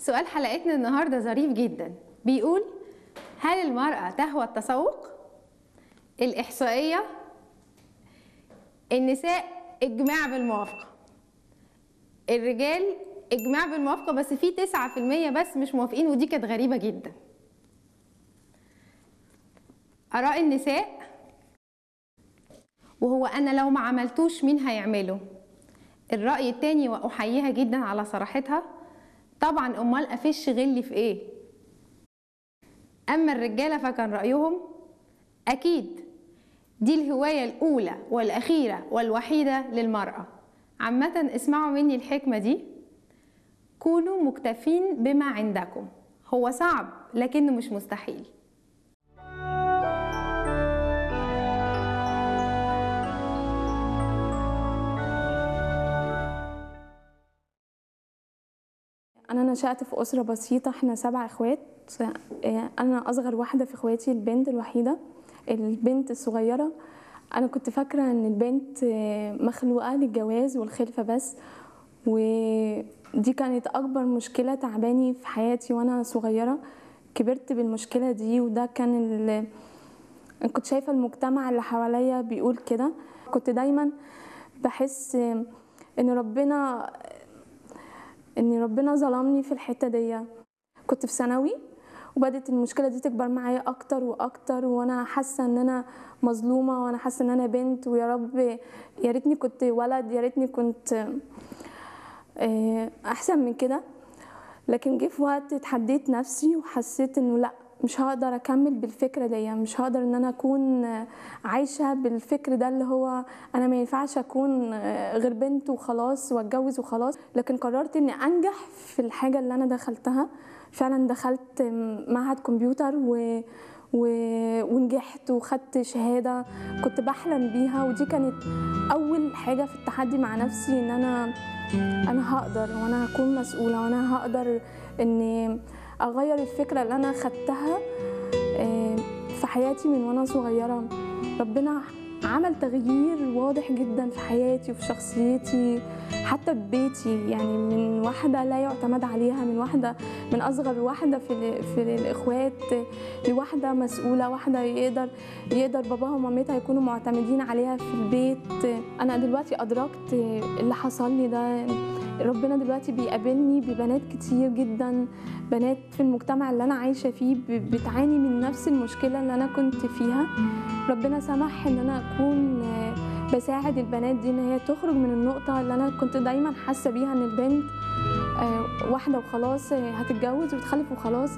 سؤال حلقتنا النهارده ظريف جدا بيقول هل المرأة تهوى التسوق؟ الإحصائية النساء إجماع بالموافقة الرجال إجماع بالموافقة بس في 9% بس مش موافقين ودي كانت غريبة جدا آراء النساء وهو أنا لو ما عملتوش مين هيعمله الرأي التاني وأحييها جدا على صراحتها طبعا أمال أفش غلي في إيه أما الرجالة فكان رأيهم أكيد دي الهواية الأولى والأخيرة والوحيدة للمرأة عامة اسمعوا مني الحكمة دي كونوا مكتفين بما عندكم هو صعب لكنه مش مستحيل انا نشأت في اسره بسيطه احنا سبع اخوات آه، انا اصغر واحده في اخواتي البنت الوحيده البنت الصغيره انا كنت فاكره ان البنت آه، مخلوقه للجواز والخلفه بس ودي كانت اكبر مشكله تعباني في حياتي وانا صغيره كبرت بالمشكله دي وده كان ال... كنت شايفه المجتمع اللي حواليا بيقول كده كنت دايما بحس آه، ان ربنا ان ربنا ظلمني في الحته دي كنت في ثانوي وبدت المشكله دي تكبر معايا اكتر واكتر وانا حاسه ان انا مظلومه وانا حاسه ان انا بنت ويا رب يا ريتني كنت ولد يا ريتني كنت آه، احسن من كده لكن جه في وقت اتحديت نفسي وحسيت انه لا مش هقدر اكمل بالفكره دي مش هقدر ان انا اكون عايشه بالفكر ده اللي هو انا ما ينفعش اكون غير بنت وخلاص واتجوز وخلاص لكن قررت اني انجح في الحاجه اللي انا دخلتها فعلا دخلت معهد كمبيوتر و... و... ونجحت وخدت شهاده كنت بحلم بيها ودي كانت اول حاجه في التحدي مع نفسي ان انا انا هقدر وانا هكون مسؤوله وانا هقدر اني اغير الفكره اللي انا خدتها آه، في حياتي من وانا صغيره ربنا عمل تغيير واضح جدا في حياتي وفي شخصيتي حتى في بيتي يعني من واحدة لا يعتمد عليها من واحدة من أصغر واحدة في ال- في الإخوات لواحدة مسؤولة واحدة يقدر يقدر باباها ومامتها يكونوا معتمدين عليها في البيت أنا دلوقتي أدركت اللي حصل لي ده ربنا دلوقتي بيقابلني ببنات كتير جدا بنات في المجتمع اللي أنا عايشة فيه ب- بتعاني من نفس المشكلة اللي أنا كنت فيها ربنا سمح ان انا اكون آه، بساعد البنات دي ان هي تخرج من النقطه اللي انا كنت دايما حاسه بيها ان البنت آه، واحده وخلاص آه، هتتجوز وتخلف وخلاص